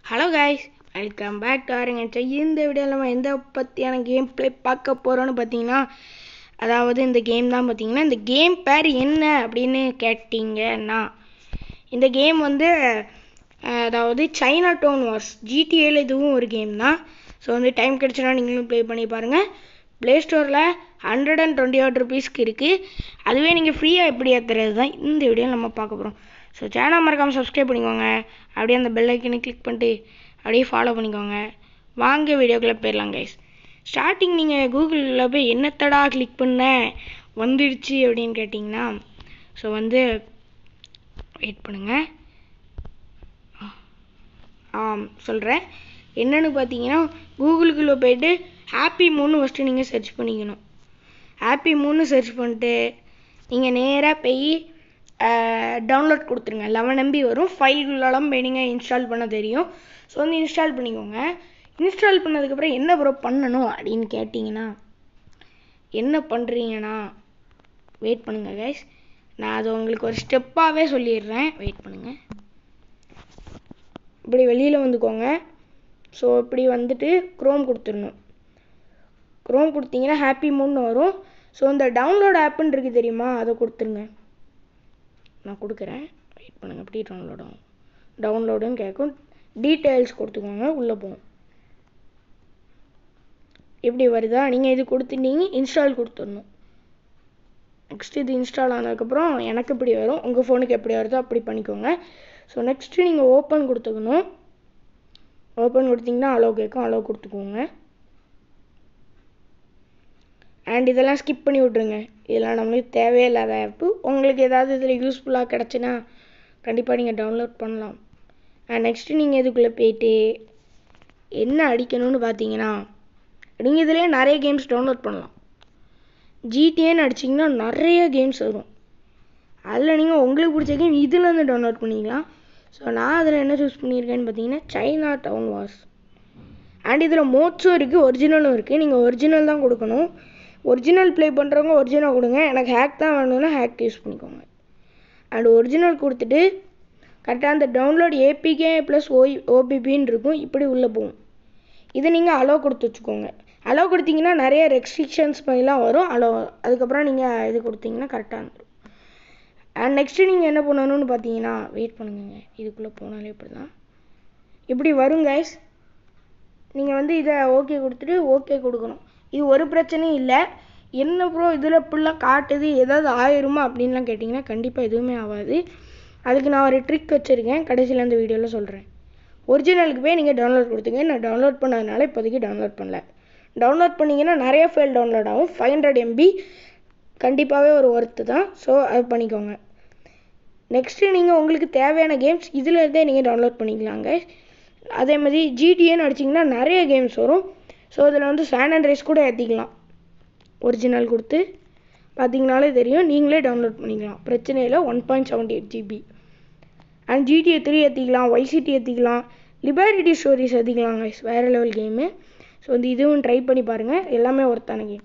Hello guys welcome back to ஆருங்க இந்த வீடியோவில் நம்ம எந்த பற்றியான கேம் ப்ளே பார்க்க போகிறோன்னு பார்த்தீங்கன்னா அதாவது இந்த கேம் தான் பார்த்தீங்கன்னா இந்த கேம் பேர் என்ன அப்படின்னு கேட்டிங்கன்னா இந்த கேம் வந்து அஹ், அதாவது சைனா டவுன் வார்ஸ் ஜிடிஏல இதுவும் ஒரு கேம் தான் ஸோ வந்து டைம் கிடச்சுன்னா நீங்களும் ப்ளே பண்ணி பாருங்கள் ப்ளே ஸ்டோரில் ஹண்ட்ரட் அண்ட் டுவெண்ட்டி எயிட் ருபீஸ்க்கு இருக்குது அதுவே நீங்கள் ஃப்ரீயாக எப்படி ஏற்றுறது தான் இந்த வீடியோ நம்ம பார்க்க போகிறோம் ஸோ சேனல் மறக்காமல் சப்ஸ்கிரைப் பண்ணிக்கோங்க அப்படியே அந்த பெல் ஐக்கனை கிளிக் பண்ணிட்டு அப்படியே ஃபாலோ பண்ணிக்கோங்க வாங்க வீடியோக்குள்ளே போயிடலாம் கைஸ் ஸ்டார்டிங் நீங்கள் கூகுளில் போய் என்னத்தடா கிளிக் பண்ண வந்துடுச்சு அப்படின்னு கேட்டிங்கன்னா ஸோ வந்து வெயிட் பண்ணுங்கள் ஆம் சொல்கிறேன் என்னன்னு பார்த்தீங்கன்னா கூகுளுக்குள்ளே போயிட்டு ஹாப்பி மூணு ஃபஸ்ட்டு நீங்கள் சர்ச் பண்ணிக்கணும் ஹாப்பி மூணு சர்ச் பண்ணிட்டு நீங்கள் நேராக போய் டவுன்லோட் கொடுத்துருங்க லெவன் எம்பி வரும் ஃபைல்குள்ளெல்லாம் போய் நீங்கள் இன்ஸ்டால் பண்ண தெரியும் ஸோ வந்து இன்ஸ்டால் பண்ணிக்கோங்க இன்ஸ்டால் பண்ணதுக்கப்புறம் என்ன ப்ரோ பண்ணணும் அப்படின்னு கேட்டிங்கன்னா என்ன பண்ணுறீங்கன்னா வெயிட் பண்ணுங்கள் கைஸ் நான் அது உங்களுக்கு ஒரு ஸ்டெப்பாகவே சொல்லிடுறேன் வெயிட் பண்ணுங்கள் இப்படி வெளியில் வந்துக்கோங்க ஸோ இப்படி வந்துட்டு க்ரோம் கொடுத்துடணும் க்ரோம் கொடுத்தீங்கன்னா ஹாப்பி மூணு வரும் ஸோ இந்த டவுன்லோட் ஆப்புன்னு இருக்குது தெரியுமா அதை கொடுத்துருங்க நான் கொடுக்குறேன் வெயிட் பண்ணுங்கள் எப்படி டவுன்லோட் ஆகும் டவுன்லோடுன்னு கேட்கும் டீட்டெயில்ஸ் கொடுத்துக்கோங்க உள்ளே போகும் இப்படி வருதா நீங்கள் இது கொடுத்துட்டீங்க இன்ஸ்டால் கொடுத்துடணும் நெக்ஸ்ட் இது இன்ஸ்டால் ஆனதுக்கப்புறம் எனக்கு இப்படி வரும் உங்கள் ஃபோனுக்கு எப்படி வருதோ அப்படி பண்ணிக்கோங்க ஸோ நெக்ஸ்ட்டு நீங்கள் ஓப்பன் கொடுத்துக்கணும் ஓப்பன் கொடுத்தீங்கன்னா அலோ கேட்கும் அலோ கொடுத்துக்கோங்க அண்ட் இதெல்லாம் ஸ்கிப் பண்ணி விட்ருங்க இதெல்லாம் நம்மளுக்கு தேவையில்லாத ஆப்பு உங்களுக்கு ஏதாவது இதில் யூஸ்ஃபுல்லாக கிடச்சுன்னா கண்டிப்பாக நீங்கள் டவுன்லோட் பண்ணலாம் அண்ட் நெக்ஸ்ட்டு நீங்கள் இதுக்குள்ளே போயிட்டு என்ன அடிக்கணும்னு பார்த்தீங்கன்னா நீங்கள் இதுலேயே நிறைய கேம்ஸ் டவுன்லோட் பண்ணலாம் ஜிடிஏன்னு அடிச்சிங்கன்னா நிறைய கேம்ஸ் வரும் அதில் நீங்கள் உங்களுக்கு பிடிச்ச கேம் இதுலேருந்து டவுன்லோட் பண்ணிக்கலாம் ஸோ நான் அதில் என்ன சூஸ் பண்ணியிருக்கேன்னு பார்த்தீங்கன்னா சைனா டவுன் வாஸ் அண்ட் இதில் மோட்ஸும் இருக்குது ஒரிஜினலும் இருக்குது நீங்கள் ஒரிஜினல் தான் கொடுக்கணும் ஒரிஜினல் ப்ளே பண்ணுறவங்க ஒரிஜினல் கொடுங்க எனக்கு ஹேக் தான் வேணும்னா ஹேக் யூஸ் பண்ணிக்கோங்க அண்ட் ஒரிஜினல் கொடுத்துட்டு கரெக்டாக அந்த டவுன்லோட் ஏபிகே ப்ளஸ் ஓய் ஓபிபின்னு இருக்கும் இப்படி உள்ளே போகும் இதை நீங்கள் அலோ கொடுத்து வச்சுக்கோங்க அலோ கொடுத்தீங்கன்னா நிறைய ரெஸ்ட்ரிக்ஷன்ஸ் மாதிரிலாம் வரும் அலோ அதுக்கப்புறம் நீங்கள் இது கொடுத்தீங்கன்னா கரெக்டாக வந்துடும் அண்ட் நெக்ஸ்ட்டு நீங்கள் என்ன பண்ணணும்னு பார்த்தீங்கன்னா வெயிட் பண்ணுங்க இதுக்குள்ளே போனாலே இப்படி தான் இப்படி வரும் கைஸ் நீங்கள் வந்து இதை ஓகே கொடுத்துட்டு ஓகே கொடுக்கணும் இது ஒரு பிரச்சனையும் இல்லை என்ன ப்ரோ இதில் இப்படிலாம் காட்டுது ஏதாவது ஆயிருமா அப்படின்லாம் கேட்டிங்கன்னா கண்டிப்பாக எதுவுமே ஆகாது அதுக்கு நான் ஒரு ட்ரிக் வச்சுருக்கேன் கடைசியில் அந்த வீடியோவில் சொல்கிறேன் ஒரிஜினலுக்கு போய் நீங்கள் டவுன்லோட் கொடுத்துங்க நான் டவுன்லோட் பண்ணதுனால இப்போதைக்கு டவுன்லோட் பண்ணல டவுன்லோட் பண்ணிங்கன்னா நிறைய ஃபைல் டவுன்லோட் ஆகும் ஃபைவ் ஹண்ட்ரட் எம்பி கண்டிப்பாகவே ஒரு ஒர்த்து தான் ஸோ அது பண்ணிக்கோங்க நெக்ஸ்ட்டு நீங்கள் உங்களுக்கு தேவையான கேம்ஸ் இதில் இருந்தே நீங்கள் டவுன்லோட் பண்ணிக்கலாங்க அதே மாதிரி ஜிடிஏன்னு அடிச்சிங்கன்னா நிறைய கேம்ஸ் வரும் ஸோ இதில் வந்து சான் அண்ட் ரைஸ் கூட ஏற்றிக்கலாம் ஒரிஜினல் கொடுத்து பார்த்தீங்கனாலே தெரியும் நீங்களே டவுன்லோட் பண்ணிக்கலாம் பிரச்சனை இல்லை one point seventy eight GB and GTA three ஏற்றிக்கலாம் ஒய்சிடி ஏற்றிக்கலாம் லிபர்டி ஸ்டோரிஸ் ஏற்றிக்கலாம் guys வேறு லெவல் கேமு ஸோ வந்து இதுவும் ட்ரை பண்ணி பாருங்கள் எல்லாமே ஒருத்தான கேம்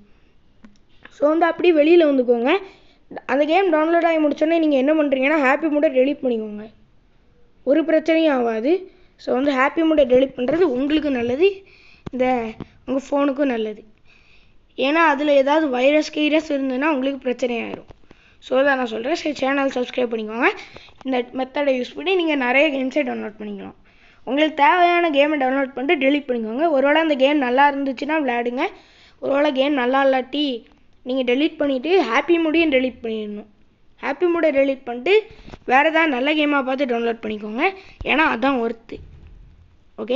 ஸோ வந்து அப்படியே வெளியில் வந்துக்கோங்க அந்த கேம் டவுன்லோட் ஆகி முடிச்சோடனே நீங்கள் என்ன பண்ணுறீங்கன்னா ஹாப்பி மூடை டெலிட் பண்ணிக்கோங்க ஒரு பிரச்சனையும் ஆகாது ஸோ வந்து ஹாப்பி மூடை டெலிட் பண்ணுறது உங்களுக்கு நல்லது இந்த உங்கள் ஃபோனுக்கும் நல்லது ஏன்னா அதில் ஏதாவது வைரஸ் கீரஸ் இருந்ததுன்னா உங்களுக்கு பிரச்சனை ஆயிரும் ஸோ தான் நான் சொல்கிறேன் சரி சேனல் சப்ஸ்கிரைப் பண்ணிக்கோங்க இந்த மெத்தடை யூஸ் பண்ணி நீங்கள் நிறைய கேம்ஸே டவுன்லோட் பண்ணிக்கலாம் உங்களுக்கு தேவையான கேமை டவுன்லோட் பண்ணிட்டு டெலிட் பண்ணிக்கோங்க ஒருவேளை அந்த கேம் நல்லா இருந்துச்சுன்னா விளையாடுங்க ஒருவேளை கேம் நல்லா இல்லாட்டி நீங்கள் டெலீட் பண்ணிவிட்டு ஹாப்பி மூடையும் டெலீட் பண்ணிடணும் ஹாப்பி மூடை டெலீட் பண்ணிட்டு வேறு ஏதாவது நல்ல கேமாக பார்த்து டவுன்லோட் பண்ணிக்கோங்க ஏன்னா அதான் ஒர்த்து ஓகே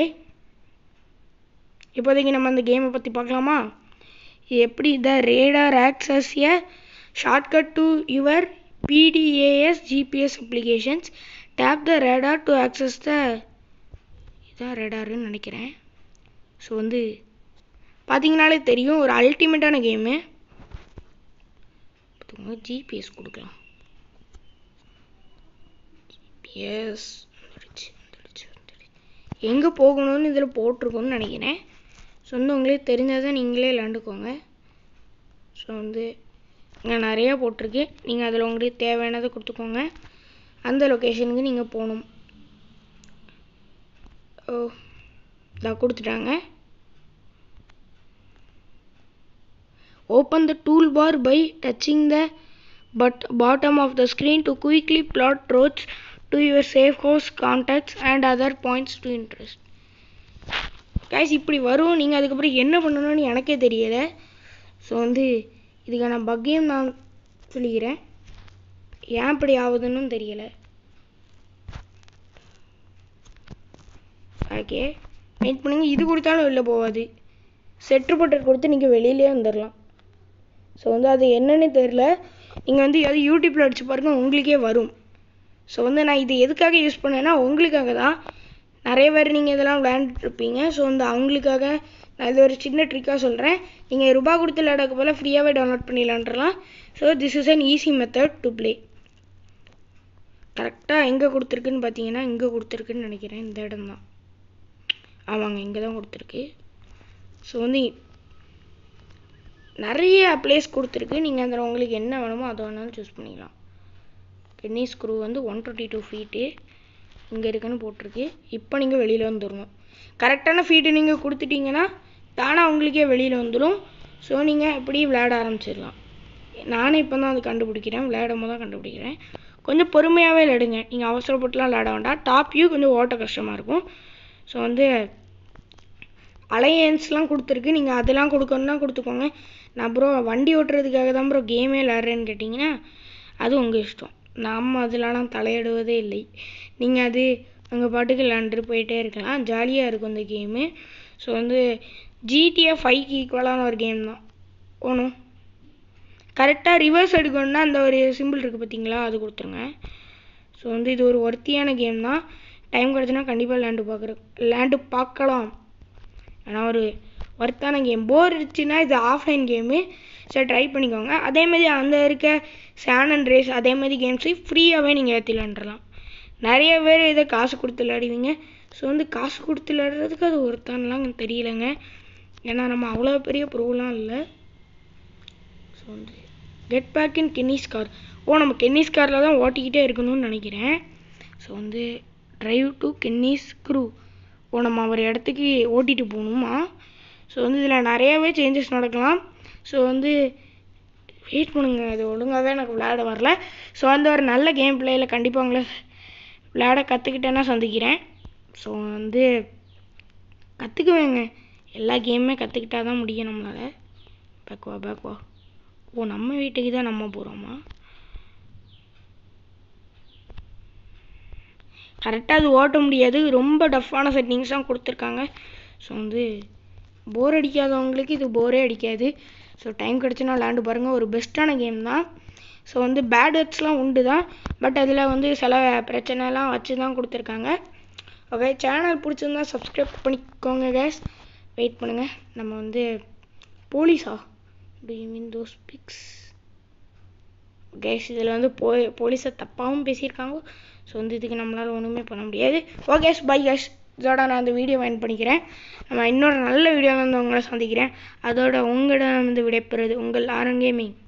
இப்போதைக்கு நம்ம அந்த கேமை பற்றி பார்க்கலாமா இது எப்படி the radar access a shortcut to your PDAs GPS applications tap the radar to access the இதான் ரேடாருன்னு நினைக்கிறேன் ஸோ வந்து பார்த்தீங்கனாலே தெரியும் ஒரு அல்டிமேட்டான கேமு பார்த்துக்கோங்க ஜிபிஎஸ் கொடுக்கலாம் ஜிபிஎஸ் வந்துடுச்சு வந்துடுச்சு வந்துடுச்சு எங்கே போகணும்னு இதில் போட்டிருக்கோன்னு நினைக்கிறேன் ஸோ வந்து உங்களுக்கு தெரிஞ்சதை நீங்களே விளாண்டுக்கோங்க ஸோ வந்து இங்கே நிறையா போட்டிருக்கு நீங்கள் அதில் உங்களுக்கு தேவையானதை கொடுத்துக்கோங்க அந்த லொக்கேஷனுக்கு நீங்கள் போகணும் ஓ இதான் கொடுத்துட்டாங்க Open the toolbar by touching the but bottom of the screen to quickly plot roads to your safe house contacts and other points to interest. guys இப்படி வரும் நீங்கள் அதுக்கப்புறம் என்ன பண்ணணும்னு எனக்கே தெரியலை ஸோ வந்து இதுக்கான பக்கையும் நான் சொல்லிக்கிறேன் ஏன் இப்படி ஆகுதுன்னு தெரியலை ஓகே வெயிட் பண்ணுங்க இது கொடுத்தாலும் வெளில போகாது செட்ரு பட்டர் கொடுத்து நீங்கள் வெளியிலே வந்துடலாம் ஸோ வந்து அது என்னன்னு தெரில நீங்கள் வந்து எதாவது யூடியூப்பில் அடிச்சு பாருங்க உங்களுக்கே வரும் ஸோ வந்து நான் இது எதுக்காக யூஸ் பண்ணேன்னா உங்களுக்காக தான் நிறைய பேர் நீங்கள் இதெல்லாம் விளையாண்டுருப்பீங்க ஸோ வந்து அவங்களுக்காக நான் இது ஒரு சின்ன ட்ரிக்காக சொல்கிறேன் நீங்கள் ரூபா கொடுத்து விளையாடக்க போல ஃப்ரீயாகவே டவுன்லோட் பண்ணிடலான்றலாம் so this is an easy method to play கரெக்டாக எங்கே கொடுத்துருக்குன்னு பார்த்தீங்கன்னா இங்கே கொடுத்துருக்குன்னு நினைக்கிறேன் இந்த இடம் தான் ஆமாங்க இங்கே தான் கொடுத்துருக்கு ஸோ வந்து நிறைய பிளேஸ் கொடுத்துருக்கு நீங்கள் அதில் உங்களுக்கு என்ன வேணுமோ அதை வேணாலும் சூஸ் பண்ணிக்கலாம் கென்னி ஸ்க்ரூ வந்து ஒன் டுவெண்ட்டி டூ ஃபீட்டு இங்கே இருக்குன்னு போட்டிருக்கு இப்போ நீங்கள் வெளியில் வந்துடணும் கரெக்டான ஃபீட்டு நீங்கள் கொடுத்துட்டீங்கன்னா தானாக உங்களுக்கே வெளியில் வந்துடும் ஸோ நீங்கள் இப்படி விளையாட ஆரம்பிச்சிடலாம் நானே இப்போ தான் அது கண்டுபிடிக்கிறேன் விளையாடும் போது தான் கண்டுபிடிக்கிறேன் கொஞ்சம் பொறுமையாகவே விளையாடுங்க நீங்கள் அவசரப்பட்டுலாம் விளையாட வேண்டாம் டாப் வியூ கொஞ்சம் ஓட்ட கஷ்டமாக இருக்கும் ஸோ வந்து அலையன்ஸ்லாம் கொடுத்துருக்கு நீங்கள் அதெல்லாம் கொடுக்கணுன்னா கொடுத்துக்கோங்க நான் ப்ரோ வண்டி ஓட்டுறதுக்காக தான் ப்ரோ கேமே விளாட்றேன்னு கேட்டிங்கன்னா அது உங்கள் இஷ்டம் நம்ம அதிலலாம் தலையிடுவதே இல்லை நீங்கள் அது உங்கள் பாட்டுக்கு விளாண்டுட்டு போயிட்டே இருக்கலாம் ஜாலியாக இருக்கும் இந்த கேமு ஸோ வந்து ஜிடிஏ ஃபைவ்க்கு ஈக்குவலான ஒரு கேம் தான் ஒன்றும் கரெக்டாக ரிவர்ஸ் எடுக்கணும்னா அந்த ஒரு சிம்பிள் இருக்குது பார்த்தீங்களா அது கொடுத்துருங்க ஸோ வந்து இது ஒரு ஒர்த்தியான கேம் தான் டைம் கிடச்சுன்னா கண்டிப்பாக விளையாண்டு பார்க்குற விளையாண்டு பார்க்கலாம் ஆனால் ஒரு ஒர்த்தான கேம் போர் இருந்துச்சுன்னா இது ஆஃப்லைன் கேமு சரி ட்ரை பண்ணிக்கோங்க அதேமாதிரி அந்த இருக்க சேன் அண்ட் ரேஸ் அதேமாதிரி கேம்ஸு ஃப்ரீயாகவே நீங்கள் ஏற்றி விளாண்டுறலாம் நிறைய பேர் இதை காசு கொடுத்து விளையாடுவீங்க ஸோ வந்து காசு கொடுத்து விளையாடுறதுக்கு அது ஒருத்தான்லாம் எனக்கு தெரியலங்க ஏன்னா நம்ம அவ்வளோ பெரிய ப்ரோலாம் இல்லை ஸோ வந்து get back in Kenny's car ஓ நம்ம கென்னிஸ் காரில் தான் ஓட்டிக்கிட்டே இருக்கணும்னு நினைக்கிறேன் ஸோ வந்து டிரைவ் டு கென்னிஸ் க்ரூ ஓ நம்ம ஒரு இடத்துக்கு ஓட்டிகிட்டு போகணுமா ஸோ வந்து இதில் நிறையாவே சேஞ்சஸ் நடக்கலாம் ஸோ வந்து வெயிட் பண்ணுங்க அது ஒழுங்காகவே எனக்கு விளையாட வரல ஸோ அந்த ஒரு நல்ல கேம் பிளேயில் கண்டிப்பாக உங்களை விளையாட கற்றுக்கிட்டேன்னா சந்திக்கிறேன் ஸோ வந்து கற்றுக்குவேங்க எல்லா கேமுமே கற்றுக்கிட்டா தான் முடியும் நம்மளால் பேக்வா பேக்வா ஓ நம்ம வீட்டுக்கு தான் நம்ம போகிறோமா கரெக்டாக அது ஓட்ட முடியாது ரொம்ப டஃப்பான செட்டிங்ஸ் தான் கொடுத்துருக்காங்க ஸோ வந்து போர் அடிக்காதவங்களுக்கு இது போரே அடிக்காது ஸோ டைம் கிடச்சுன்னா விளாண்டு பாருங்கள் ஒரு பெஸ்ட்டான கேம் தான் ஸோ வந்து பேட் வேர்ட்ஸ்லாம் உண்டு தான் பட் அதில் வந்து சில பிரச்சனைலாம் வச்சு தான் கொடுத்துருக்காங்க ஓகே சேனல் பிடிச்சிருந்தா சப்ஸ்கிரைப் பண்ணிக்கோங்க கேஸ் வெயிட் பண்ணுங்கள் நம்ம வந்து போலீஸா do you mean those pics guys இதில் வந்து போ போலீஸை தப்பாகவும் பேசியிருக்காங்க ஸோ வந்து இதுக்கு நம்மளால் ஒன்றுமே பண்ண முடியாது ஓகே பை கேஸ் இதோட நான் அந்த வீடியோ வைன் பண்ணிக்கிறேன் நம்ம இன்னொரு நல்ல வீடியோ வந்து உங்களை சந்திக்கிறேன் அதோட உங்களிடம் வந்து விடைபெறுவது உங்கள் ஆரன் கேமிங்